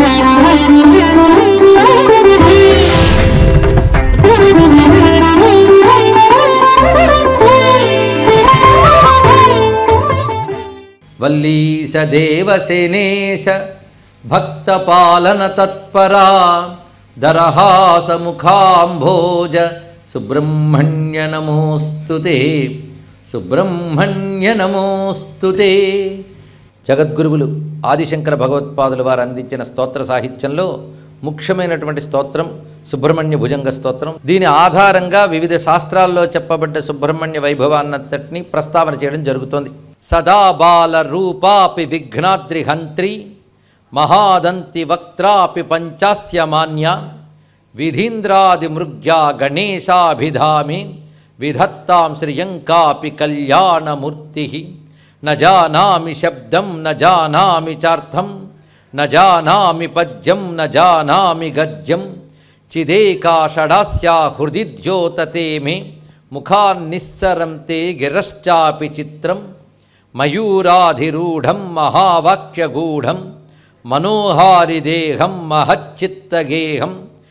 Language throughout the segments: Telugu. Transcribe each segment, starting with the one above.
వల్లీశ దేవసేనేశ భక్తపాలన తత్పరా దరహాస ముఖాంభోజ సుబ్రహ్మణ్య నమోస్తుతే సుబ్రహ్మణ్య నమోస్తుతే జగద్గురువులు ఆదిశంకర భగవత్పాదుల వారు అందించిన స్తోత్ర సాహిత్యంలో ముఖ్యమైనటువంటి స్తోత్రం సుబ్రహ్మణ్య భుజంగ స్తోత్రం దీని ఆధారంగా వివిధ శాస్త్రాల్లో చెప్పబడ్డ సుబ్రహ్మణ్య వైభవాన్నంతటిని ప్రస్తావన చేయడం జరుగుతోంది సదా బాల రూపాపి విఘ్నాద్రి హంత్రి మహాదంతి వక్త్రాపి పంచాస్య మాన్య విధీంద్రాది మృగ్యా గణేశాభిధామి విధత్తాం శ్రియంకాపి కళ్యాణమూర్తి న జానామి శబ్దం న జానామి చార్థం న జానామి పద్యం న జానామి గద్యం చిదేకా షడాస్యా హృది ద్యోతతే మే ముఖాన్నిస్సరం తే గిరశ్చాపి చిత్రం మయూరాధిరూఢం మహావాక్యగూఢం మనోహారిదేహం మహచ్చిత్తగేహం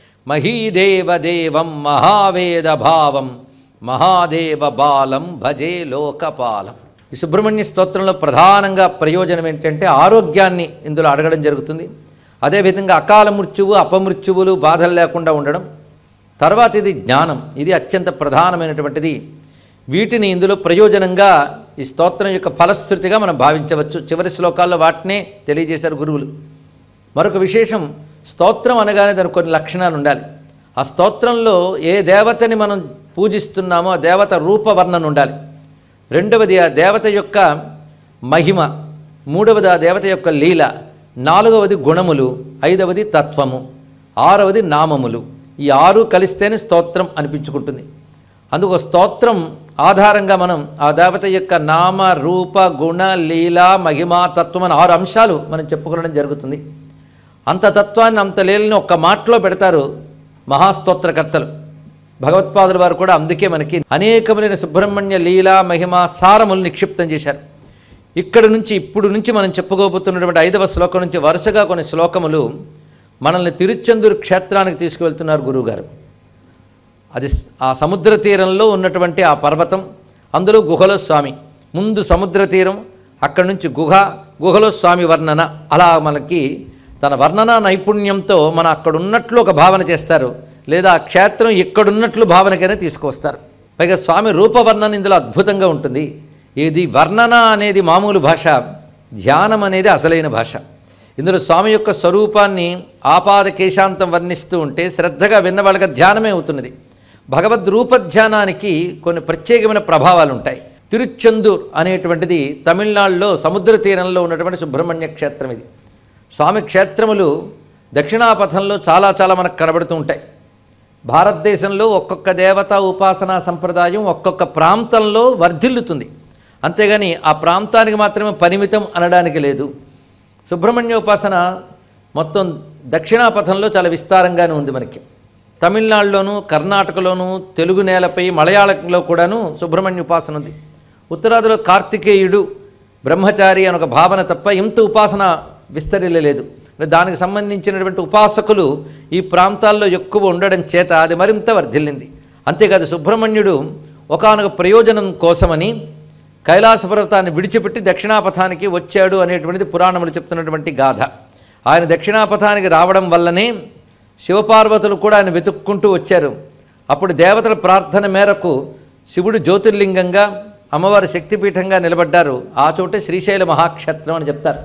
మహీదేవదేవం మహావేదభావం మహాదేవ బాలం భజే లోకపాలం ఈ సుబ్రహ్మణ్య స్తోత్రంలో ప్రధానంగా ప్రయోజనం ఏంటంటే ఆరోగ్యాన్ని ఇందులో అడగడం జరుగుతుంది అదేవిధంగా అకాల మృత్యువు అపమృత్యువులు బాధలు లేకుండా ఉండడం తర్వాత ఇది జ్ఞానం ఇది అత్యంత ప్రధానమైనటువంటిది వీటిని ఇందులో ప్రయోజనంగా ఈ స్తోత్రం యొక్క ఫలశ్రుతిగా మనం భావించవచ్చు చివరి శ్లోకాల్లో వాటినే తెలియజేశారు గురువులు మరొక విశేషం స్తోత్రం అనగానే దానికి కొన్ని లక్షణాలు ఉండాలి ఆ స్తోత్రంలో ఏ దేవతని మనం పూజిస్తున్నామో ఆ దేవత రూపవర్ణన ఉండాలి రెండవది ఆ దేవత యొక్క మహిమ మూడవది ఆ దేవత యొక్క లీల నాలుగవది గుణములు ఐదవది తత్వము ఆరవది నామములు ఈ ఆరు కలిస్తేనే స్తోత్రం అనిపించుకుంటుంది అందుకు స్తోత్రం ఆధారంగా మనం ఆ దేవత యొక్క నామ రూప గుణ లీల మహిమ తత్వం అని ఆరు అంశాలు మనం చెప్పుకోవడం జరుగుతుంది అంత తత్వాన్ని అంత లీలని ఒక్క మాటలో పెడతారు మహాస్తోత్రకర్తలు భగవత్పాదుల వారు కూడా అందుకే మనకి అనేకమైన సుబ్రహ్మణ్య లీల మహిమ సారములు నిక్షిప్తం చేశారు ఇక్కడ నుంచి ఇప్పుడు నుంచి మనం చెప్పుకోబోతున్నటువంటి ఐదవ శ్లోకం నుంచి వరుసగా కొన్ని శ్లోకములు మనల్ని తిరుచెందూరు క్షేత్రానికి తీసుకువెళ్తున్నారు గురువుగారు అది స్- ఆ సముద్ర తీరంలో ఉన్నటువంటి ఆ పర్వతం అందులో గుహలో స్వామి ముందు సముద్ర తీరం అక్కడి నుంచి గుహ గుహలో స్వామి వర్ణన అలా మనకి తన వర్ణన నైపుణ్యంతో మన అక్కడ ఉన్నట్లు ఒక భావన చేస్తారు లేదా ఆ క్షేత్రం ఇక్కడున్నట్లు భావనకైనా తీసుకొస్తారు పైగా స్వామి రూపవర్ణన ఇందులో అద్భుతంగా ఉంటుంది ఇది వర్ణన అనేది మామూలు భాష ధ్యానం అనేది అసలైన భాష ఇందులో స్వామి యొక్క స్వరూపాన్ని ఆపాద కేశాంతం వర్ణిస్తూ ఉంటే శ్రద్ధగా విన్న వాళ్ళకి ధ్యానమే అవుతున్నది భగవద్ రూపధ్యానానికి కొన్ని ప్రత్యేకమైన ప్రభావాలు ఉంటాయి తిరుచెందూర్ అనేటువంటిది తమిళనాడులో సముద్ర తీరంలో ఉన్నటువంటి సుబ్రహ్మణ్య క్షేత్రం ఇది స్వామి క్షేత్రములు దక్షిణాపథంలో చాలా చాలా మనకు కనబడుతూ ఉంటాయి భారతదేశంలో ఒక్కొక్క దేవతా ఉపాసనా సంప్రదాయం ఒక్కొక్క ప్రాంతంలో వర్ధిల్లుతుంది అంతేగాని ఆ ప్రాంతానికి మాత్రమే పరిమితం అనడానికి లేదు సుబ్రహ్మణ్య ఉపాసన మొత్తం దక్షిణాపథంలో చాలా విస్తారంగానే ఉంది మనకి తమిళనాడులోను కర్ణాటకలోను తెలుగు నేలపై మలయాళంలో కూడాను సుబ్రహ్మణ్య ఉపాసన ఉంది ఉత్తరాదిలో కార్తికేయుడు బ్రహ్మచారి అని ఒక భావన తప్ప ఇంత ఉపాసన విస్తరిల్లలేదు దానికి సంబంధించినటువంటి ఉపాసకులు ఈ ప్రాంతాల్లో ఎక్కువ ఉండడం చేత అది మరింత వర్ధిల్లింది అంతేకాదు సుబ్రహ్మణ్యుడు ఒకానొక ప్రయోజనం కోసమని కైలాస పర్వతాన్ని విడిచిపెట్టి దక్షిణాపథానికి వచ్చాడు అనేటువంటిది పురాణములు చెప్తున్నటువంటి గాథ ఆయన దక్షిణాపథానికి రావడం వల్లనే శివపార్వతులు కూడా ఆయన వెతుక్కుంటూ వచ్చారు అప్పుడు దేవతల ప్రార్థన మేరకు శివుడు జ్యోతిర్లింగంగా అమ్మవారు శక్తిపీఠంగా నిలబడ్డారు ఆ చోటే శ్రీశైల మహాక్షేత్రం అని చెప్తారు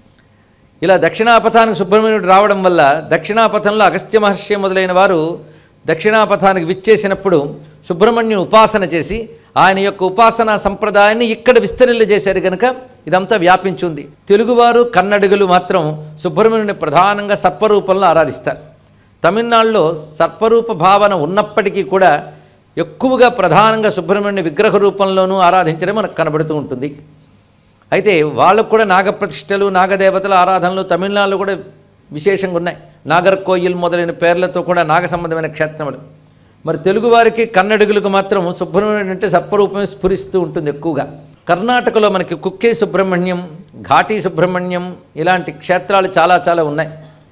ఇలా దక్షిణాపథానికి సుబ్రహ్మణ్యుడు రావడం వల్ల దక్షిణాపథంలో అగస్త్య మహర్షి మొదలైన వారు దక్షిణాపథానికి విచ్చేసినప్పుడు సుబ్రహ్మణ్యుని ఉపాసన చేసి ఆయన యొక్క ఉపాసనా సంప్రదాయాన్ని ఇక్కడ విస్తరింపజేశారు కనుక ఇదంతా వ్యాపించింది తెలుగువారు కన్నడిగులు మాత్రం సుబ్రహ్మణ్యుని ప్రధానంగా సర్పరూపంలో ఆరాధిస్తారు తమిళనాడులో సర్పరూప భావన ఉన్నప్పటికీ కూడా ఎక్కువగా ప్రధానంగా సుబ్రహ్మణ్య విగ్రహ రూపంలోనూ ఆరాధించడం మనకు కనబడుతూ ఉంటుంది అయితే వాళ్ళకు కూడా నాగప్రతిష్టలు నాగదేవతల ఆరాధనలు తమిళనాడులో కూడా విశేషంగా ఉన్నాయి నాగర్కోయిల్ మొదలైన పేర్లతో కూడా నాగ సంబంధమైన క్షేత్రములు మరి తెలుగువారికి కన్నడుగులకు మాత్రం సుబ్రహ్మణ్యుడు అంటే సర్పరూపమే స్ఫురిస్తూ ఉంటుంది ఎక్కువగా కర్ణాటకలో మనకి కుక్కే సుబ్రహ్మణ్యం ఘాటీ సుబ్రహ్మణ్యం ఇలాంటి క్షేత్రాలు చాలా చాలా ఉన్నాయి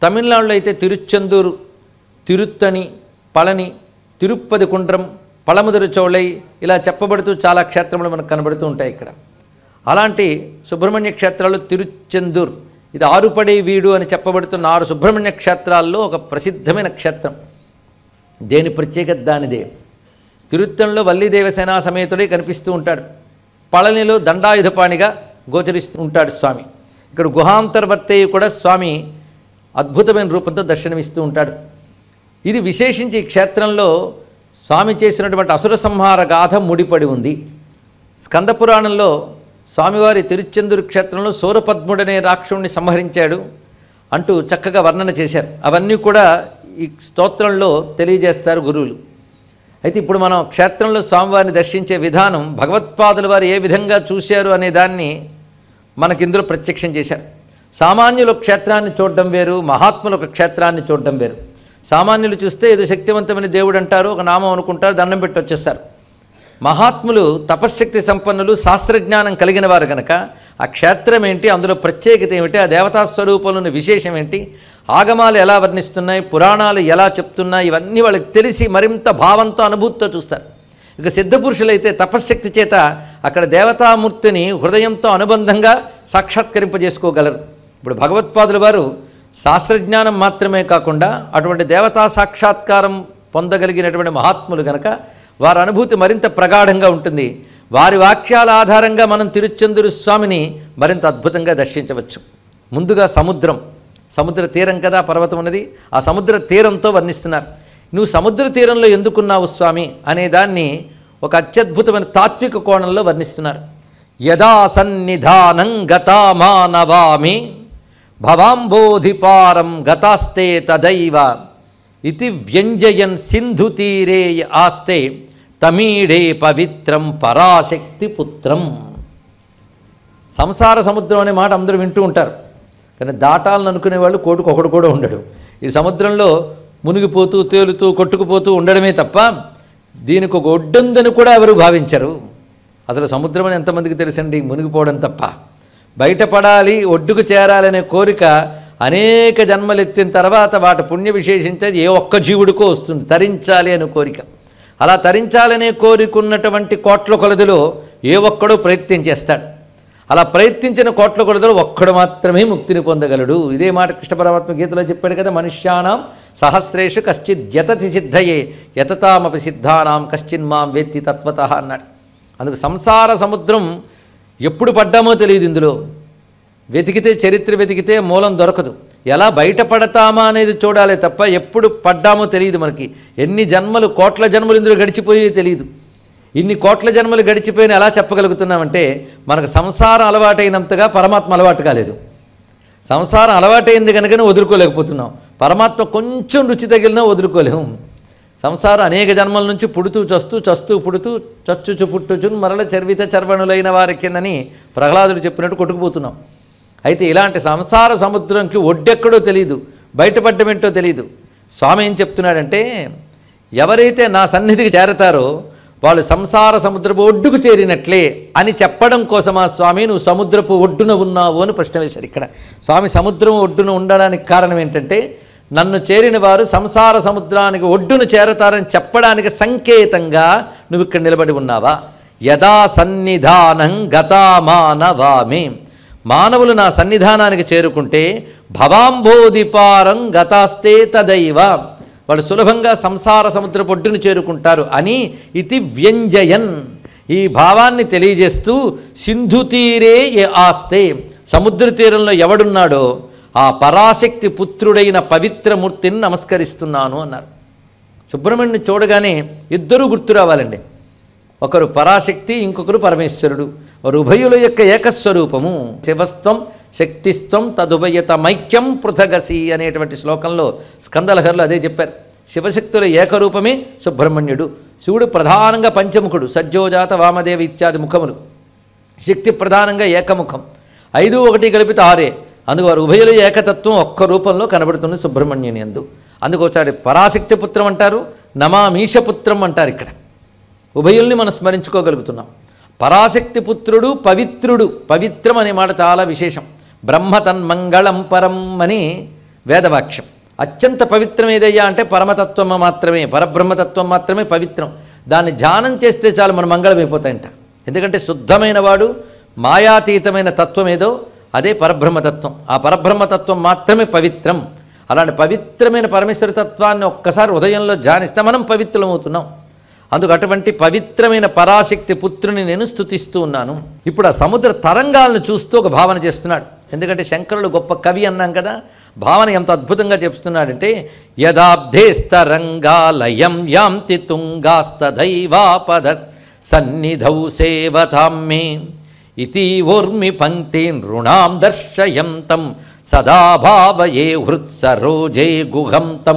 తమిళనాడులో అయితే తిరుచెందూరు తిరుత్తని పళని తిరుప్పతి కుండ్రం పళముదరు చోళై ఇలా చెప్పబడుతూ చాలా క్షేత్రములు మనకు కనబడుతూ ఉంటాయి ఇక్కడ అలాంటి సుబ్రహ్మణ్య క్షేత్రాలు తిరుచెందూర్ ఇది ఆరుపడే వీడు అని చెప్పబడుతున్న ఆరు సుబ్రహ్మణ్య క్షేత్రాల్లో ఒక ప్రసిద్ధమైన క్షేత్రం దేని ప్రత్యేకత దానిదే తిరుత్తణిలో వల్లీదేవసేనా సమేతుడే కనిపిస్తూ ఉంటాడు పళనిలో దండాయుధపాణిగా గోచరిస్తూ ఉంటాడు స్వామి ఇక్కడ గుహాంతర్వర్తయ్య కూడా స్వామి అద్భుతమైన రూపంతో దర్శనమిస్తూ ఉంటాడు ఇది విశేషించి ఈ క్షేత్రంలో స్వామి చేసినటువంటి అసుర సంహార గాథ ముడిపడి ఉంది స్కంద పురాణంలో స్వామివారి తిరుచెందూరు క్షేత్రంలో సూరపద్ముడనే రాక్షుణ్ణి సంహరించాడు అంటూ చక్కగా వర్ణన చేశారు అవన్నీ కూడా ఈ స్తోత్రంలో తెలియజేస్తారు గురువులు అయితే ఇప్పుడు మనం క్షేత్రంలో స్వామివారిని దర్శించే విధానం భగవత్పాదుల వారు ఏ విధంగా చూశారు అనే దాన్ని మనకి ఇందులో ప్రత్యక్షం చేశారు సామాన్యులు ఒక క్షేత్రాన్ని చూడడం వేరు మహాత్ములు ఒక క్షేత్రాన్ని చూడడం వేరు సామాన్యులు చూస్తే ఏదో శక్తివంతమైన దేవుడు అంటారు ఒక నామం అనుకుంటారు దండం పెట్టి వచ్చేస్తారు మహాత్ములు తపశ్శక్తి సంపన్నులు శాస్త్రజ్ఞానం కలిగిన వారు కనుక ఆ క్షేత్రం ఏంటి అందులో ప్రత్యేకత ఏమిటి ఆ దేవతా స్వరూపంలోని విశేషం ఏంటి ఆగమాలు ఎలా వర్ణిస్తున్నాయి పురాణాలు ఎలా చెప్తున్నాయి ఇవన్నీ వాళ్ళకి తెలిసి మరింత భావంతో అనుభూతితో చూస్తారు ఇక సిద్ధపురుషులైతే తపశ్శక్తి చేత అక్కడ దేవతామూర్తిని హృదయంతో అనుబంధంగా సాక్షాత్కరింపజేసుకోగలరు ఇప్పుడు భగవత్పాదుల వారు శాస్త్రజ్ఞానం మాత్రమే కాకుండా అటువంటి దేవతా సాక్షాత్కారం పొందగలిగినటువంటి మహాత్ములు గనక వారి అనుభూతి మరింత ప్రగాఢంగా ఉంటుంది వారి వాక్యాల ఆధారంగా మనం తిరుచెందురు స్వామిని మరింత అద్భుతంగా దర్శించవచ్చు ముందుగా సముద్రం సముద్ర తీరం కదా పర్వతం ఉన్నది ఆ సముద్ర తీరంతో వర్ణిస్తున్నారు నువ్వు సముద్ర తీరంలో ఎందుకున్నావు స్వామి అనే దాన్ని ఒక అత్యద్భుతమైన తాత్విక కోణంలో వర్ణిస్తున్నారు యదా సన్నిధానం గతా మానవామి భవాంబోధిపారం గతాస్తే తదైవ ఇతి వ్యంజయన్ సింధు తీరే ఆస్తే తమీడే పవిత్రం పరాశక్తి పుత్రం సంసార సముద్రం అనే మాట అందరూ వింటూ ఉంటారు కానీ దాటాలని అనుకునే వాళ్ళు కోటుకు ఒకడు కూడా ఉండడు ఈ సముద్రంలో మునిగిపోతూ తేలుతూ కొట్టుకుపోతూ ఉండడమే తప్ప దీనికి ఒక ఒడ్డుందని కూడా ఎవరు భావించరు అసలు సముద్రం అని ఎంతమందికి తెలుసండి మునిగిపోవడం తప్ప బయటపడాలి ఒడ్డుకు చేరాలనే కోరిక అనేక జన్మలెత్తిన తర్వాత వాటి పుణ్య విశేషించేది ఏ ఒక్క జీవుడికో వస్తుంది తరించాలి అనే కోరిక అలా తరించాలనే కోరికున్నటువంటి కోట్ల కొలదిలో ఏ ఒక్కడో ప్రయత్నం చేస్తాడు అలా ప్రయత్నించిన కోట్ల కొలదిలో ఒక్కడు మాత్రమే ముక్తిని పొందగలడు ఇదే మాట కృష్ణ పరమాత్మ గీతలో చెప్పాడు కదా మనుష్యానాం సహస్రేషు కశ్చిత్ యతతి సిద్ధయే యతతామపి సిద్ధానాం కశ్చిన్మాం వేత్తి తత్వత అన్నాడు అందుకు సంసార సముద్రం ఎప్పుడు పడ్డామో తెలియదు ఇందులో వెతికితే చరిత్ర వెతికితే మూలం దొరకదు ఎలా బయటపడతామా అనేది చూడాలి తప్ప ఎప్పుడు పడ్డామో తెలియదు మనకి ఎన్ని జన్మలు కోట్ల జన్మలు ఇందులో గడిచిపోయే తెలియదు ఇన్ని కోట్ల జన్మలు గడిచిపోయిన ఎలా చెప్పగలుగుతున్నామంటే మనకు సంసారం అలవాటైనంతగా పరమాత్మ అలవాటు కాలేదు సంసారం అలవాటైంది కనుకనే వదులుకోలేకపోతున్నాం పరమాత్మ కొంచెం రుచి తగిలినా వదులుకోలేము సంసారం అనేక జన్మల నుంచి పుడుతూ చస్తూ చస్తూ పుడుతూ చచ్చుచు పుట్టుచును మరల చర్విత చర్వణులైన వారి కిందని ప్రహ్లాదుడు చెప్పినట్టు కొట్టుకుపోతున్నాం అయితే ఇలాంటి సంసార సముద్రంకి ఒడ్డెక్కడో తెలియదు బయటపడ్డమేంటో తెలియదు స్వామి ఏం చెప్తున్నాడంటే ఎవరైతే నా సన్నిధికి చేరతారో వాళ్ళు సంసార సముద్రపు ఒడ్డుకు చేరినట్లే అని చెప్పడం కోసమా స్వామి నువ్వు సముద్రపు ఒడ్డున ఉన్నావు అని ప్రశ్న వేశారు ఇక్కడ స్వామి సముద్రం ఒడ్డున ఉండడానికి కారణం ఏంటంటే నన్ను చేరిన వారు సంసార సముద్రానికి ఒడ్డును చేరతారని చెప్పడానికి సంకేతంగా నువ్వు ఇక్కడ నిలబడి ఉన్నావా యదా సన్నిధానం గతా మానవామి మానవులు నా సన్నిధానానికి చేరుకుంటే భవాంబోధిపారం గతాస్తే తదైవ వాళ్ళు సులభంగా సంసార సముద్ర పొడ్డును చేరుకుంటారు అని ఇతి వ్యంజయన్ ఈ భావాన్ని తెలియజేస్తూ సింధు తీరే ఏ ఆస్తే సముద్ర తీరంలో ఎవడున్నాడో ఆ పరాశక్తి పుత్రుడైన పవిత్రమూర్తిని నమస్కరిస్తున్నాను అన్నారు సుబ్రహ్మణ్యుని చూడగానే ఇద్దరూ గుర్తు రావాలండి ఒకరు పరాశక్తి ఇంకొకరు పరమేశ్వరుడు వారు ఉభయుల యొక్క ఏకస్వరూపము శివస్త్వం శక్తిస్త్వం తదుభయత మైక్యం పృథగసి అనేటువంటి శ్లోకంలో స్కందలహర్లు అదే చెప్పారు శివశక్తుల ఏకరూపమే సుబ్రహ్మణ్యుడు శివుడు ప్రధానంగా పంచముఖుడు సజ్జోజాత వామదేవ ఇత్యాది ముఖములు శక్తి ప్రధానంగా ఏకముఖం ఐదు ఒకటి కలిపితే ఆరే అందుకు వారు ఉభయుల ఏకతత్వం ఒక్క రూపంలో కనబడుతుంది సుబ్రహ్మణ్యుని అందు అందుకు ఒకసారి పరాశక్తి పుత్రం అంటారు నమామీశపుత్రం అంటారు ఇక్కడ ఉభయుల్ని మనం స్మరించుకోగలుగుతున్నాం పరాశక్తి పుత్రుడు పవిత్రుడు పవిత్రం అనే మాట చాలా విశేషం బ్రహ్మ తన్మంగళం పరం అని వేదవాక్యం అత్యంత పవిత్రం ఏదయ్యా అంటే పరమతత్వం మాత్రమే పరబ్రహ్మతత్వం మాత్రమే పవిత్రం దాన్ని ధ్యానం చేస్తే చాలు మన మంగళం అయిపోతాయంట ఎందుకంటే శుద్ధమైన వాడు మాయాతీతమైన తత్వం ఏదో అదే పరబ్రహ్మతత్వం ఆ పరబ్రహ్మతత్వం మాత్రమే పవిత్రం అలాంటి పవిత్రమైన పరమేశ్వర తత్వాన్ని ఒక్కసారి ఉదయంలో ధ్యానిస్తే మనం పవిత్రమవుతున్నాం అందుకు అటువంటి పవిత్రమైన పరాశక్తి పుత్రుని నేను స్తుతిస్తూ ఉన్నాను ఇప్పుడు ఆ సముద్ర తరంగాలను చూస్తూ ఒక భావన చేస్తున్నాడు ఎందుకంటే శంకరుడు గొప్ప కవి అన్నాం కదా భావన ఎంత అద్భుతంగా చెప్తున్నాడంటే యదాబ్ధేస్తరంగాలయం యాంతి తుంగాస్తదైవాపద సన్నిధౌ సేవతాం మే ఇతి ఊర్మి పంక్తి నృణాం దర్శయంతం సదా భావయే హృత్సరోజే గుహంతం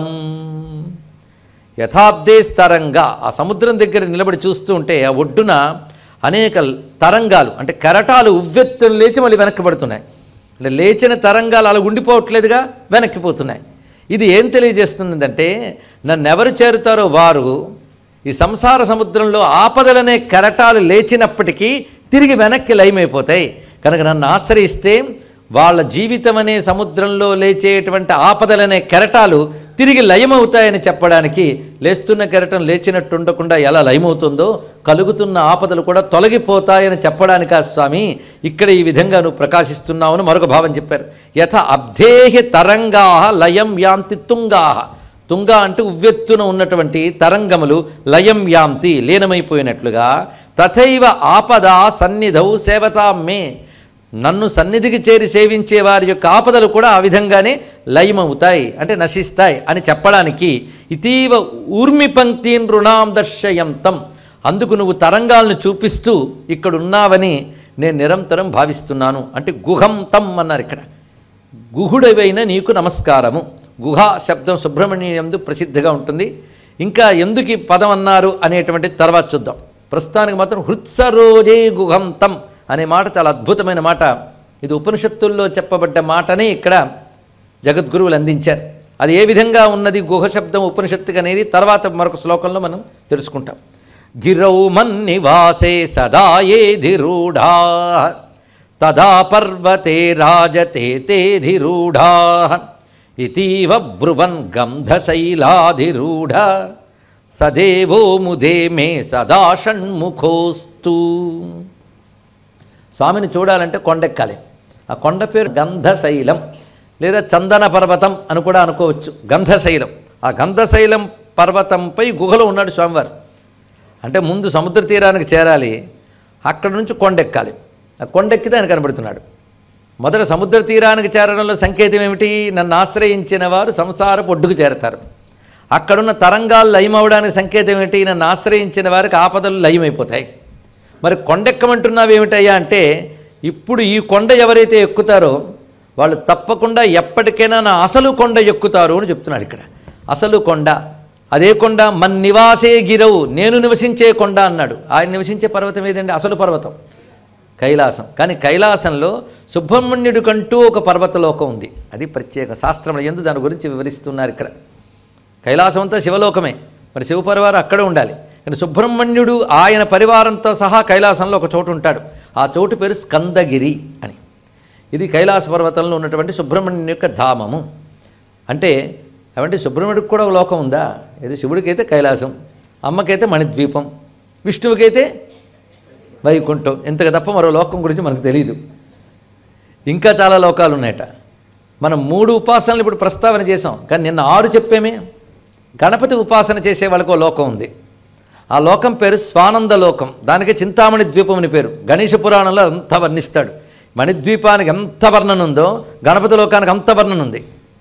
యథాబ్దే స్తరంగా ఆ సముద్రం దగ్గర నిలబడి చూస్తూ ఉంటే ఆ ఒడ్డున అనేక తరంగాలు అంటే కెరటాలు ఉవ్వెత్తులు లేచి మళ్ళీ వెనక్కి పడుతున్నాయి అంటే లేచిన తరంగాలు అలా ఉండిపోవట్లేదుగా వెనక్కిపోతున్నాయి ఇది ఏం తెలియజేస్తుందంటే నన్ను ఎవరు చేరుతారో వారు ఈ సంసార సముద్రంలో ఆపదలనే కెరటాలు లేచినప్పటికీ తిరిగి వెనక్కి లయమైపోతాయి కనుక నన్ను ఆశ్రయిస్తే వాళ్ళ జీవితం అనే సముద్రంలో లేచేటువంటి ఆపదలనే కెరటాలు తిరిగి లయమవుతాయని చెప్పడానికి లేస్తున్న కెరటం లేచినట్టు ఉండకుండా ఎలా లయమవుతుందో కలుగుతున్న ఆపదలు కూడా తొలగిపోతాయని చెప్పడానికి ఆ స్వామి ఇక్కడ ఈ విధంగా నువ్వు ప్రకాశిస్తున్నావని మరొక భావం చెప్పారు యథ అబ్ధేహి తరంగా లయం యాంతి తుంగాహ తుంగ అంటే ఉవ్వెత్తున ఉన్నటువంటి తరంగములు లయం యాంతి లీనమైపోయినట్లుగా తథైవ ఆపద సన్నిధౌ సేవతా మే నన్ను సన్నిధికి చేరి సేవించే వారి యొక్క ఆపదలు కూడా ఆ విధంగానే లయమవుతాయి అంటే నశిస్తాయి అని చెప్పడానికి ఇతీవ ఊర్మి పంక్తి రుణాం దర్శయంతం అందుకు నువ్వు తరంగాలను చూపిస్తూ ఇక్కడ ఉన్నావని నేను నిరంతరం భావిస్తున్నాను అంటే గుహంతం అన్నారు ఇక్కడ గుహుడవైన నీకు నమస్కారము గుహ శబ్దం సుబ్రహ్మణ్యందు ప్రసిద్ధిగా ఉంటుంది ఇంకా ఎందుకు ఈ పదం అన్నారు అనేటువంటి తర్వాత చూద్దాం ప్రస్తుతానికి మాత్రం హృత్సరోజే గుహంతం అనే మాట చాలా అద్భుతమైన మాట ఇది ఉపనిషత్తుల్లో చెప్పబడ్డ మాటనే ఇక్కడ జగద్గురువులు అందించారు అది ఏ విధంగా ఉన్నది గుహ శబ్దం ఉపనిషత్తుకి అనేది తర్వాత మరొక శ్లోకంలో మనం తెలుసుకుంటాం గిరౌ మన్నివాసే సదా ఏధిరూఢా తదా పర్వతే రాజతే తేధిరూఢా ఇతీవ బ్రువన్ గంధశైలాధిరూఢ సదేవో ముదే మే సదా షణ్ముఖోస్తు స్వామిని చూడాలంటే కొండెక్కాలి ఆ కొండ పేరు గంధశైలం లేదా చందన పర్వతం అని కూడా అనుకోవచ్చు గంధశైలం ఆ గంధశైలం పర్వతంపై గుహలో ఉన్నాడు స్వామివారు అంటే ముందు సముద్ర తీరానికి చేరాలి అక్కడ నుంచి కొండెక్కాలి ఆ కొండెక్కితే ఆయన కనబడుతున్నాడు మొదట సముద్ర తీరానికి చేరడంలో సంకేతం ఏమిటి నన్ను ఆశ్రయించిన వారు సంసార పొడ్డుకు చేరతారు అక్కడున్న తరంగాలు లయమవడానికి సంకేతం ఏమిటి నన్ను ఆశ్రయించిన వారికి ఆపదలు లయమైపోతాయి మరి కొండెక్కమంటున్నావు ఏమిటయ్యా అంటే ఇప్పుడు ఈ కొండ ఎవరైతే ఎక్కుతారో వాళ్ళు తప్పకుండా ఎప్పటికైనా నా అసలు కొండ ఎక్కుతారు అని చెప్తున్నాడు ఇక్కడ అసలు కొండ అదే కొండ మన్ నివాసే గిరవు నేను నివసించే కొండ అన్నాడు ఆయన నివసించే పర్వతం ఏదండి అసలు పర్వతం కైలాసం కానీ కైలాసంలో సుబ్రహ్మణ్యుడి కంటూ ఒక పర్వతలోకం ఉంది అది ప్రత్యేక శాస్త్రంలో ఎందు దాని గురించి వివరిస్తున్నారు ఇక్కడ కైలాసం అంతా శివలోకమే మరి శివపరివారం అక్కడే ఉండాలి కానీ సుబ్రహ్మణ్యుడు ఆయన పరివారంతో సహా కైలాసంలో ఒక చోటు ఉంటాడు ఆ చోటు పేరు స్కందగిరి అని ఇది కైలాస పర్వతంలో ఉన్నటువంటి సుబ్రహ్మణ్యుని యొక్క ధామము అంటే ఏమంటే సుబ్రహ్మణ్యుడికి కూడా ఒక లోకం ఉందా ఇది శివుడికైతే కైలాసం అమ్మకైతే మణిద్వీపం విష్ణువుకైతే వైకుంఠం ఇంతకు తప్ప మరో లోకం గురించి మనకు తెలియదు ఇంకా చాలా లోకాలు ఉన్నాయట మనం మూడు ఉపాసనలు ఇప్పుడు ప్రస్తావన చేసాం కానీ నిన్న ఆరు చెప్పేమే గణపతి ఉపాసన చేసే వాళ్ళకు ఓ లోకం ఉంది ఆ లోకం పేరు స్వానంద లోకం దానికి చింతామణి ద్వీపం అని పేరు గణేష పురాణంలో అంత వర్ణిస్తాడు మణిద్వీపానికి ఎంత వర్ణన ఉందో గణపతి లోకానికి అంత వర్ణన ఉంది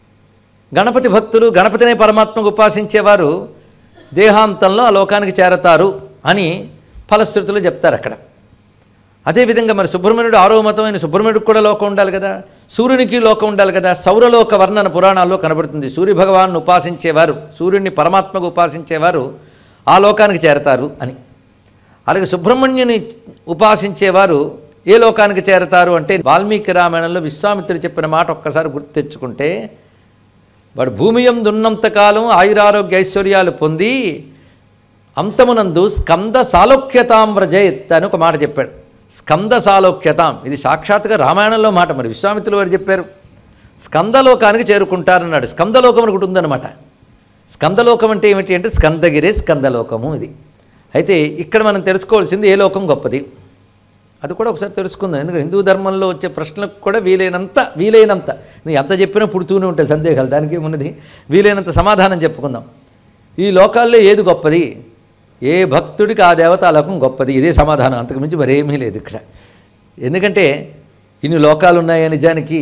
గణపతి భక్తులు గణపతినే పరమాత్మకు ఉపాసించేవారు దేహాంతంలో ఆ లోకానికి చేరతారు అని ఫలశ్రుతులు చెప్తారు అక్కడ అదేవిధంగా మరి సుబ్రహ్మణ్యుడు ఆరో మతమైన సుబ్రహ్మణ్యుడికి కూడా లోకం ఉండాలి కదా సూర్యునికి లోకం ఉండాలి కదా సౌరలోక వర్ణన పురాణాల్లో కనబడుతుంది సూర్య భగవాన్ని ఉపాసించేవారు సూర్యుడిని పరమాత్మకు ఉపాసించేవారు ఆ లోకానికి చేరతారు అని అలాగే సుబ్రహ్మణ్యుని ఉపాసించేవారు ఏ లోకానికి చేరతారు అంటే వాల్మీకి రామాయణంలో విశ్వామిత్రుడు చెప్పిన మాట ఒక్కసారి గుర్తు తెచ్చుకుంటే వాడు భూమి యందు ఉన్నంతకాలం ఆయురారోగ్య ఐశ్వర్యాలు పొంది అంతమునందు స్కంద సాలోక్యతాం వ్రజయత్ అని ఒక మాట చెప్పాడు స్కంద సాలోక్యతాం ఇది సాక్షాత్గా రామాయణంలో మాట మరి విశ్వామిత్రులు వారు చెప్పారు స్కందలోకానికి చేరుకుంటారన్నాడు స్కందలోకం అని ఒకటి ఉందన్నమాట స్కందలోకం అంటే ఏమిటి అంటే స్కందగిరే స్కందలోకము ఇది అయితే ఇక్కడ మనం తెలుసుకోవాల్సింది ఏ లోకం గొప్పది అది కూడా ఒకసారి తెలుసుకుందాం ఎందుకంటే హిందూ ధర్మంలో వచ్చే ప్రశ్నలకు కూడా వీలైనంత వీలైనంత నువ్వు ఎంత చెప్పినా పుడుతూనే ఉంటాయి సందేహాలు దానికి ఏమున్నది వీలైనంత సమాధానం చెప్పుకుందాం ఈ లోకాల్లో ఏది గొప్పది ఏ భక్తుడికి ఆ దేవత ఆ లోకం గొప్పది ఇదే సమాధానం అంతకుమించి మరేమీ లేదు ఇక్కడ ఎందుకంటే ఇన్ని లోకాలు ఉన్నాయి నిజానికి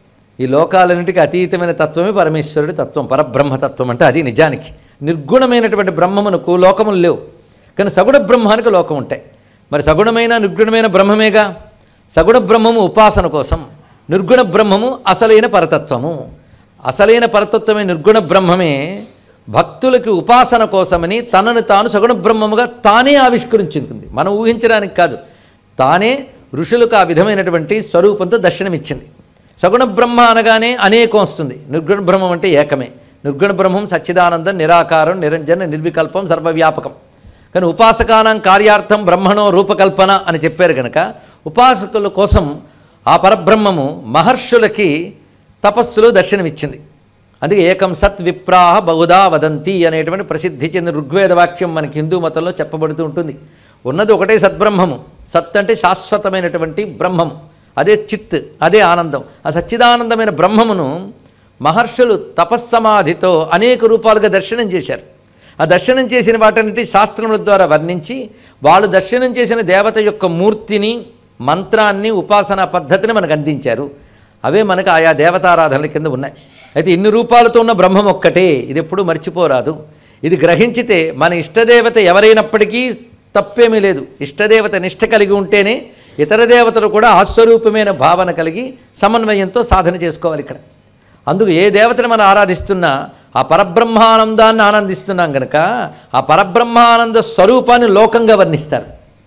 ఈ లోకాలన్నింటికి అతీతమైన తత్వమే పరమేశ్వరుడి తత్వం పరబ్రహ్మతత్వం అంటే అది నిజానికి నిర్గుణమైనటువంటి బ్రహ్మమునకు లోకములు లేవు కానీ సగుణ బ్రహ్మానికి లోకం ఉంటాయి మరి సగుణమైన నిర్గుణమైన బ్రహ్మమేగా సగుణ బ్రహ్మము ఉపాసన కోసం నిర్గుణ బ్రహ్మము అసలైన పరతత్వము అసలైన పరతత్వమే నిర్గుణ బ్రహ్మమే భక్తులకి ఉపాసన కోసమని తనను తాను సగుణ బ్రహ్మముగా తానే ఆవిష్కరించుకుంది మనం ఊహించడానికి కాదు తానే ఋషులకు ఆ విధమైనటువంటి స్వరూపంతో దర్శనమిచ్చింది సగుణ బ్రహ్మ అనగానే అనేకం వస్తుంది నిర్గుణ బ్రహ్మం అంటే ఏకమే నిర్గుణ బ్రహ్మం సచ్చిదానందం నిరాకారం నిరంజన నిర్వికల్పం సర్వవ్యాపకం కానీ ఉపాసకానం కార్యార్థం బ్రహ్మణో రూపకల్పన అని చెప్పారు కనుక ఉపాసకుల కోసం ఆ పరబ్రహ్మము మహర్షులకి తపస్సులో దర్శనమిచ్చింది అందుకే ఏకం సత్ విప్రాహ బహుదా వదంతి అనేటువంటి ప్రసిద్ధి చెందిన ఋగ్వేద వాక్యం మనకి హిందూ మతంలో చెప్పబడుతూ ఉంటుంది ఉన్నది ఒకటే సద్బ్రహ్మము సత్ అంటే శాశ్వతమైనటువంటి బ్రహ్మము అదే చిత్ అదే ఆనందం ఆ సచ్చిదానందమైన బ్రహ్మమును మహర్షులు తపస్సమాధితో అనేక రూపాలుగా దర్శనం చేశారు ఆ దర్శనం చేసిన వాటన్నిటి శాస్త్రముల ద్వారా వర్ణించి వాళ్ళు దర్శనం చేసిన దేవత యొక్క మూర్తిని మంత్రాన్ని ఉపాసనా పద్ధతిని మనకు అందించారు అవే మనకు ఆయా దేవతారాధనల కింద ఉన్నాయి అయితే ఇన్ని రూపాలతో ఉన్న బ్రహ్మం ఒక్కటే ఇది ఎప్పుడూ మర్చిపోరాదు ఇది గ్రహించితే మన ఇష్టదేవత ఎవరైనప్పటికీ తప్పేమీ లేదు ఇష్టదేవత నిష్ట కలిగి ఉంటేనే ఇతర దేవతలు కూడా ఆస్వరూపమైన భావన కలిగి సమన్వయంతో సాధన చేసుకోవాలి ఇక్కడ అందుకు ఏ దేవతను మనం ఆరాధిస్తున్నా ఆ పరబ్రహ్మానందాన్ని ఆనందిస్తున్నాం కనుక ఆ పరబ్రహ్మానంద స్వరూపాన్ని లోకంగా వర్ణిస్తారు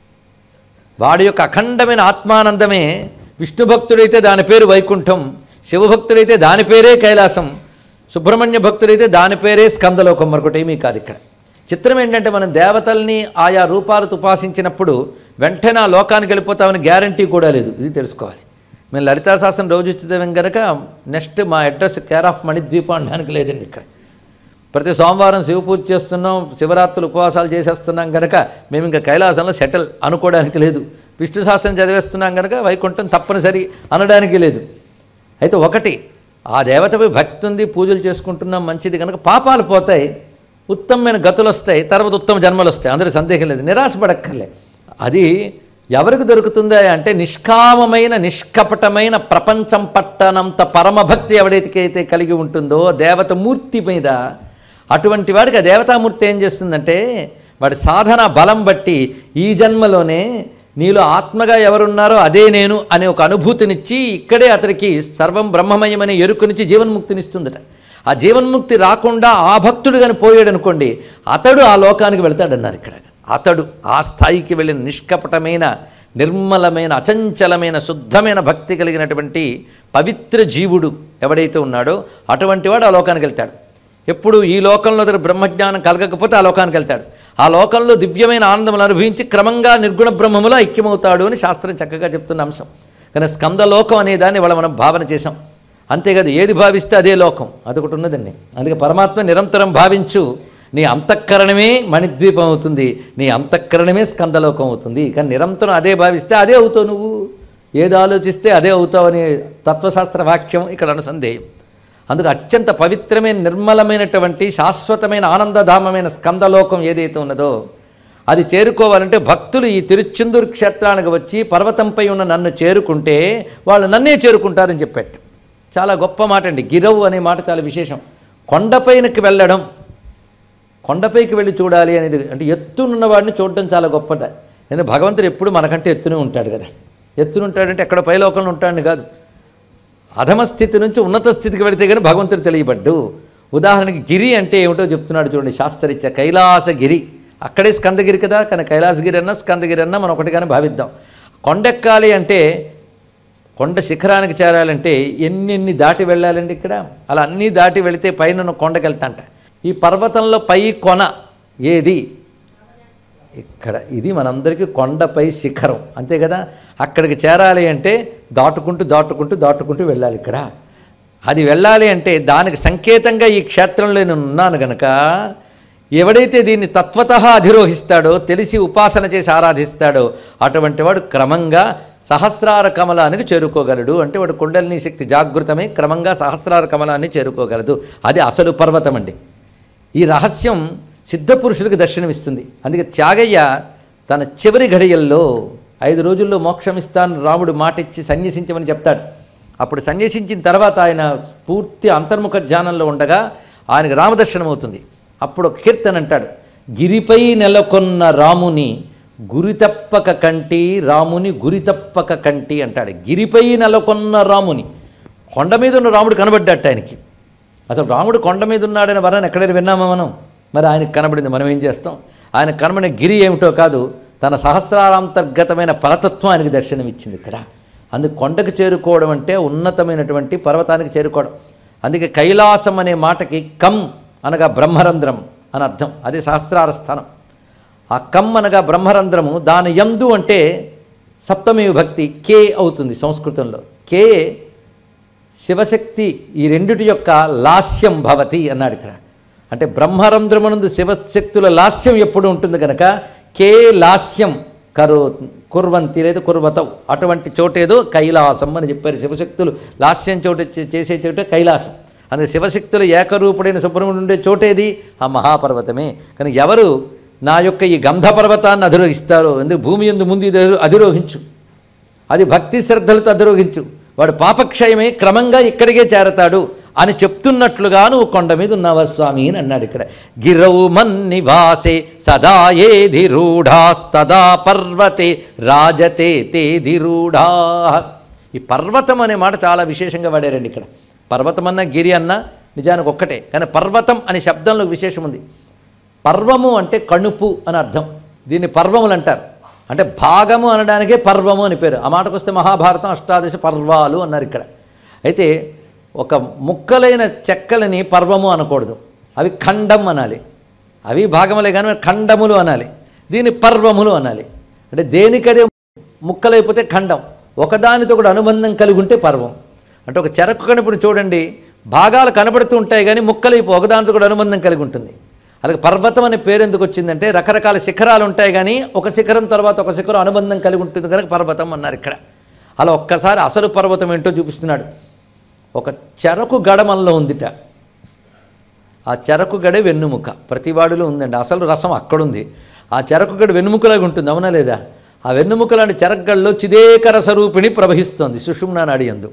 వాడి యొక్క అఖండమైన ఆత్మానందమే విష్ణు భక్తుడైతే దాని పేరు వైకుంఠం శివభక్తుడైతే దాని పేరే కైలాసం సుబ్రహ్మణ్య భక్తుడైతే దాని పేరే స్కందలోకం మరొకటి ఏమీ కాదు ఇక్కడ చిత్రం ఏంటంటే మనం దేవతల్ని ఆయా రూపాలతో ఉపాసించినప్పుడు వెంటనే ఆ లోకానికి వెళ్ళిపోతామని గ్యారంటీ కూడా లేదు ఇది తెలుసుకోవాలి మేము లలితా శాస్త్రం రోజు చదివాం కనుక నెక్స్ట్ మా అడ్రస్ కేర్ ఆఫ్ మణిద్వీపం అనడానికి లేదండి ఇక్కడ ప్రతి సోమవారం శివ పూజ చేస్తున్నాం శివరాత్రులు ఉపవాసాలు చేసేస్తున్నాం కనుక మేము ఇంకా కైలాసంలో సెటిల్ అనుకోవడానికి లేదు విష్ణు శాస్త్రం చదివేస్తున్నాం కనుక వైకుంఠం తప్పనిసరి అనడానికి లేదు అయితే ఒకటి ఆ దేవతపై భక్తి ఉంది పూజలు చేసుకుంటున్నాం మంచిది కనుక పాపాలు పోతాయి ఉత్తమమైన గతులు వస్తాయి తర్వాత ఉత్తమ జన్మలు వస్తాయి అందరి సందేహం లేదు నిరాశపడక్కర్లే అది ఎవరికి దొరుకుతుందా అంటే నిష్కామమైన నిష్కపటమైన ప్రపంచం పట్టనంత పరమభక్తి ఎవడైతే కలిగి ఉంటుందో దేవత మూర్తి మీద అటువంటి వాడికి ఆ దేవతామూర్తి ఏం చేస్తుందంటే వాడి సాధన బలం బట్టి ఈ జన్మలోనే నీలో ఆత్మగా ఎవరున్నారో అదే నేను అనే ఒక అనుభూతినిచ్చి ఇక్కడే అతనికి సర్వం బ్రహ్మమయమనే ఎరుకునిచ్చి జీవన్ముక్తినిస్తుందట ఆ జీవన్ముక్తి రాకుండా ఆ భక్తుడు కానీ పోయాడు అనుకోండి అతడు ఆ లోకానికి వెళ్తాడన్నారు ఇక్కడ అతడు ఆ స్థాయికి వెళ్ళిన నిష్కపటమైన నిర్మలమైన అచంచలమైన శుద్ధమైన భక్తి కలిగినటువంటి పవిత్ర జీవుడు ఎవడైతే ఉన్నాడో అటువంటి వాడు ఆ లోకానికి వెళ్తాడు ఎప్పుడు ఈ లోకంలో అతను బ్రహ్మజ్ఞానం కలగకపోతే ఆ లోకానికి వెళ్తాడు ఆ లోకంలో దివ్యమైన ఆనందములు అనుభవించి క్రమంగా నిర్గుణ బ్రహ్మములో ఐక్యమవుతాడు అని శాస్త్రం చక్కగా చెప్తున్న అంశం కానీ స్కందలోకం అనే దాన్ని ఇవాళ మనం భావన చేసాం అంతేకాదు ఏది భావిస్తే అదే లోకం అదొకటి ఉన్నదండి అందుకే పరమాత్మ నిరంతరం భావించు నీ అంతఃకరణమే మణిద్వీపం అవుతుంది నీ అంతఃకరణమే స్కందలోకం అవుతుంది కానీ నిరంతరం అదే భావిస్తే అదే అవుతావు నువ్వు ఏది ఆలోచిస్తే అదే అవుతావు అనే తత్వశాస్త్ర వాక్యం ఇక్కడ అనుసంధేయం అందుకు అత్యంత పవిత్రమైన నిర్మలమైనటువంటి శాశ్వతమైన ఆనందధామమైన స్కందలోకం ఏదైతే ఉన్నదో అది చేరుకోవాలంటే భక్తులు ఈ తిరుచెందూరు క్షేత్రానికి వచ్చి పర్వతంపై ఉన్న నన్ను చేరుకుంటే వాళ్ళు నన్నే చేరుకుంటారని చెప్పాడు చాలా గొప్ప మాట అండి గిరవ్ అనే మాట చాలా విశేషం కొండపైనకి వెళ్ళడం కొండపైకి వెళ్ళి చూడాలి అనేది అంటే ఎత్తునున్న వాడిని చూడడం చాలా గొప్పది ఎందుకంటే భగవంతుడు ఎప్పుడు మనకంటే ఎత్తునే ఉంటాడు కదా ఎత్తున ఉంటాడంటే ఎక్కడ పైలోకంలో ఉంటాడని కాదు అధమ స్థితి నుంచి ఉన్నత స్థితికి వెళితే కానీ భగవంతుడు తెలియబడ్డు ఉదాహరణకి గిరి అంటే ఏమిటో చెప్తున్నాడు చూడండి శాస్త్రరీత్యా కైలాసగిరి అక్కడే స్కందగిరి కదా కానీ కైలాసగిరి అన్నా స్కందగిరి అన్నా మనం ఒకటిగానే భావిద్దాం కొండెక్కాలి అంటే కొండ శిఖరానికి చేరాలంటే ఎన్నెన్ని దాటి వెళ్ళాలండి ఇక్కడ అలా అన్నీ దాటి వెళితే పైన ఉన్న కొండకి వెళ్తాంట ఈ పర్వతంలో పై కొన ఏది ఇక్కడ ఇది మనందరికీ కొండపై శిఖరం అంతే కదా అక్కడికి చేరాలి అంటే దాటుకుంటూ దాటుకుంటూ దాటుకుంటూ వెళ్ళాలి ఇక్కడ అది వెళ్ళాలి అంటే దానికి సంకేతంగా ఈ క్షేత్రంలో నేను ఉన్నాను గనక ఎవడైతే దీన్ని తత్వత అధిరోహిస్తాడో తెలిసి ఉపాసన చేసి ఆరాధిస్తాడో అటువంటి వాడు క్రమంగా సహస్రార కమలానికి చేరుకోగలడు అంటే వాడు కుండలిని శక్తి జాగృతమై క్రమంగా సహస్రార కమలాన్ని చేరుకోగలదు అది అసలు పర్వతం అండి ఈ రహస్యం సిద్ధపురుషులకు దర్శనమిస్తుంది అందుకే త్యాగయ్య తన చివరి ఘడియల్లో ఐదు రోజుల్లో మోక్షమిస్తాను రాముడు మాట ఇచ్చి సన్యసించమని చెప్తాడు అప్పుడు సన్యసించిన తర్వాత ఆయన పూర్తి అంతర్ముఖ ధ్యానంలో ఉండగా ఆయనకు రామదర్శనం అవుతుంది అప్పుడు ఒక కీర్తన అంటాడు గిరిపై నెలకొన్న రాముని గురితప్పక కంటి రాముని గురితప్పక కంటి అంటాడు గిరిపై నెలకొన్న రాముని కొండ మీద ఉన్న రాముడు కనబడ్డట్టు ఆయనకి అసలు రాముడు కొండ మీద ఉన్నాడని వరాన్ని ఎక్కడైనా విన్నామా మనం మరి ఆయనకు కనబడింది మనం ఏం చేస్తాం ఆయన కనబడిన గిరి ఏమిటో కాదు తన సహస్రాంతర్గతమైన పరతత్వం ఆయనకు దర్శనమిచ్చింది ఇక్కడ అందుకు కొండకు చేరుకోవడం అంటే ఉన్నతమైనటువంటి పర్వతానికి చేరుకోవడం అందుకే కైలాసం అనే మాటకి కం అనగా బ్రహ్మరంధ్రం అని అర్థం అది సహస్రార స్థానం ఆ కమ్ అనగా బ్రహ్మరంధ్రము దాని యందు అంటే సప్తమి విభక్తి కే అవుతుంది సంస్కృతంలో కే శివశక్తి ఈ రెండిటి యొక్క లాస్యం భవతి అన్నాడు ఇక్కడ అంటే బ్రహ్మరంధ్రమునందు శివశక్తుల లాస్యం ఎప్పుడు ఉంటుంది కనుక కే లాస్యం కరో కుర్వంతి లేదా కుర్వతవు అటువంటి చోటేదో కైలాసం అని చెప్పారు శివశక్తులు లాస్యం చోటు చే- చేసే చోటే కైలాసం అందుకే శివశక్తులు ఏకరూపుడైన సుబ్రహ్మణ్యుడు ఉండే చోటేది ఆ మహాపర్వతమే కానీ ఎవరు నా యొక్క ఈ గంధ పర్వతాన్ని అధిరోహిస్తారో ఎందుకు భూమి ఎందు ముందు ఇది అధిరోహించు అది భక్తి శ్రద్ధలతో అధిరోహించు వాడు పాపక్షయమై క్రమంగా ఇక్కడికే చేరతాడు అని చెప్తున్నట్లుగా నువ్వు కొండ మీద ఉన్నావా స్వామి అని అన్నాడు ఇక్కడ గిరౌ మన్నివాసే సదా ఏధిరూఢాస్తదా పర్వతే రాజతే తేధిరూఢా ఈ పర్వతం అనే మాట చాలా విశేషంగా వాడారండి ఇక్కడ పర్వతం అన్న గిరి అన్న నిజానికి ఒక్కటే కానీ పర్వతం అనే శబ్దంలో విశేషం ఉంది పర్వము అంటే కణుపు అని అర్థం దీన్ని పర్వములు అంటారు అంటే భాగము అనడానికే పర్వము అని పేరు ఆ మాటకు వస్తే మహాభారతం అష్టాదశ పర్వాలు అన్నారు ఇక్కడ అయితే ఒక ముక్కలైన చెక్కలని పర్వము అనకూడదు అవి ఖండం అనాలి అవి భాగములే కానీ ఖండములు అనాలి దీన్ని పర్వములు అనాలి అంటే దేనికదే ముక్కలైపోతే ఖండం ఒకదానితో కూడా అనుబంధం కలిగి ఉంటే పర్వం అంటే ఒక చెరకు కనుపుని చూడండి భాగాలు కనబడుతూ ఉంటాయి కానీ ముక్కలైపో ఒకదానితో కూడా అనుబంధం కలిగి ఉంటుంది అలాగే పర్వతం అనే పేరు ఎందుకు వచ్చిందంటే రకరకాల శిఖరాలు ఉంటాయి కానీ ఒక శిఖరం తర్వాత ఒక శిఖరం అనుబంధం కలిగి ఉంటుంది కనుక పర్వతం అన్నారు ఇక్కడ అలా ఒక్కసారి అసలు పర్వతం ఏంటో చూపిస్తున్నాడు ఒక చెరకు గడమల్లో ఉందిట ఆ చెరకు గడే వెన్నుముక ప్రతివాడిలో ఉందండి అసలు రసం అక్కడుంది ఆ చెరకు గడ వెన్నుముకలాగా ఉంటుంది అవునా లేదా ఆ వెన్నుముక లాంటి చెరగల్లో చిదేకర స్వరూపిణి ప్రవహిస్తోంది సుషుమ్నా నాడి యందు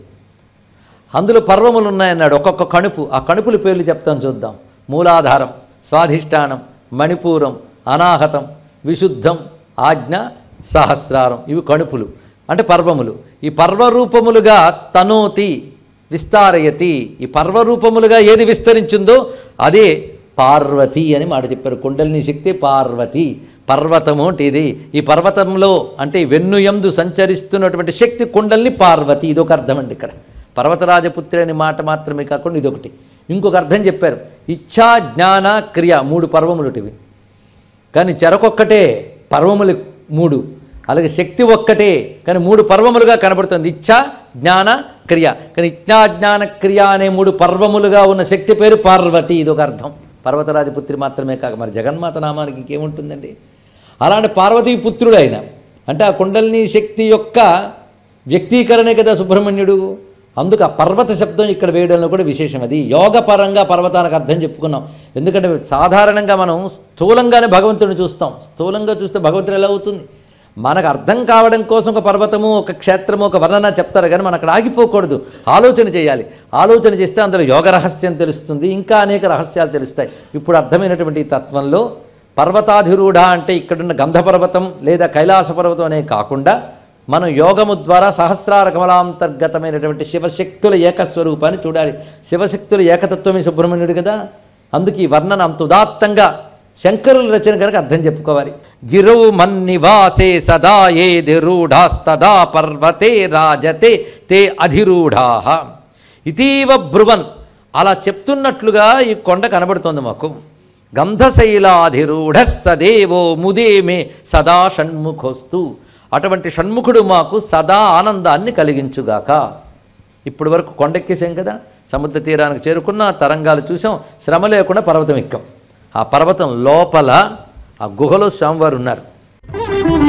అందులో పర్వములు ఉన్నాయన్నాడు ఒక్కొక్క కణుపు ఆ కణుపుల పేర్లు చెప్తాను చూద్దాం మూలాధారం స్వాధిష్టానం మణిపూరం అనాహతం విశుద్ధం ఆజ్ఞ సహస్రారం ఇవి కణుపులు అంటే పర్వములు ఈ పర్వరూపములుగా తనోతి విస్తారయతి ఈ పర్వరూపములుగా ఏది విస్తరించిందో అదే పార్వతి అని మాట చెప్పారు కుండలిని శక్తి పార్వతి పర్వతము అంటే ఇది ఈ పర్వతంలో అంటే ఈ వెన్నుయందు సంచరిస్తున్నటువంటి శక్తి కుండలిని పార్వతి ఇదొక అర్థం అండి ఇక్కడ పర్వతరాజపుత్రి అనే మాట మాత్రమే కాకుండా ఇదొకటి ఇంకొక అర్థం చెప్పారు ఇచ్ఛా జ్ఞాన క్రియ మూడు పర్వములుటివి కానీ చెరకొక్కటే పర్వములు మూడు అలాగే శక్తి ఒక్కటే కానీ మూడు పర్వములుగా కనబడుతుంది ఇచ్ఛ జ్ఞాన క్రియ కానీ ఇచ్ఛా జ్ఞాన క్రియ అనే మూడు పర్వములుగా ఉన్న శక్తి పేరు పార్వతి ఇదొక అర్థం పర్వతరాజపుత్రి మాత్రమే కాక మరి జగన్మాత నామానికి ఇంకేముంటుందండి అలాంటి పార్వతీ పుత్రుడు ఆయన అంటే ఆ కుండలిని శక్తి యొక్క వ్యక్తీకరణే కదా సుబ్రహ్మణ్యుడు అందుకు ఆ పర్వత శబ్దం ఇక్కడ వేయడంలో కూడా విశేషం అది యోగపరంగా పర్వతానికి అర్థం చెప్పుకున్నాం ఎందుకంటే సాధారణంగా మనం స్థూలంగానే భగవంతుడిని చూస్తాం స్థూలంగా చూస్తే భగవంతుడు ఎలా అవుతుంది మనకు అర్థం కావడం కోసం ఒక పర్వతము ఒక క్షేత్రము ఒక వర్ణన చెప్తారు కానీ మనం అక్కడ ఆగిపోకూడదు ఆలోచన చేయాలి ఆలోచన చేస్తే అందులో యోగ రహస్యం తెలుస్తుంది ఇంకా అనేక రహస్యాలు తెలుస్తాయి ఇప్పుడు అర్థమైనటువంటి ఈ తత్వంలో పర్వతాధిరూఢ అంటే ఇక్కడున్న గంధపర్వతం లేదా కైలాస పర్వతం అనే కాకుండా మనం యోగము ద్వారా సహస్రార కమలాంతర్గతమైనటువంటి శివశక్తుల ఏకస్వరూపాన్ని చూడాలి శివశక్తుల ఏకతత్వమే సుబ్రహ్మణ్యుడు కదా అందుకు ఈ వర్ణన అంత ఉదాత్తంగా శంకరుల రచన కనుక అర్థం చెప్పుకోవాలి గిరౌ మన్నివాసే సదా ఏదిరూఢాస్తదా పర్వతే రాజతే తే అధిరూఢా ఇతీవ బ్రువన్ అలా చెప్తున్నట్లుగా ఈ కొండ కనబడుతోంది మాకు గంధశైలాధిరూఢ సదేవో ముదేమే సదా షణ్ముఖోస్తు అటువంటి షణ్ముఖుడు మాకు సదా ఆనందాన్ని కలిగించుగాక ఇప్పటి వరకు కొండెక్కేసాం కదా సముద్ర తీరానికి చేరుకున్న తరంగాలు చూసాం శ్రమ లేకుండా పర్వతం ఎక్కాం ఆ పర్వతం లోపల ఆ గుహలో స్వామివారు ఉన్నారు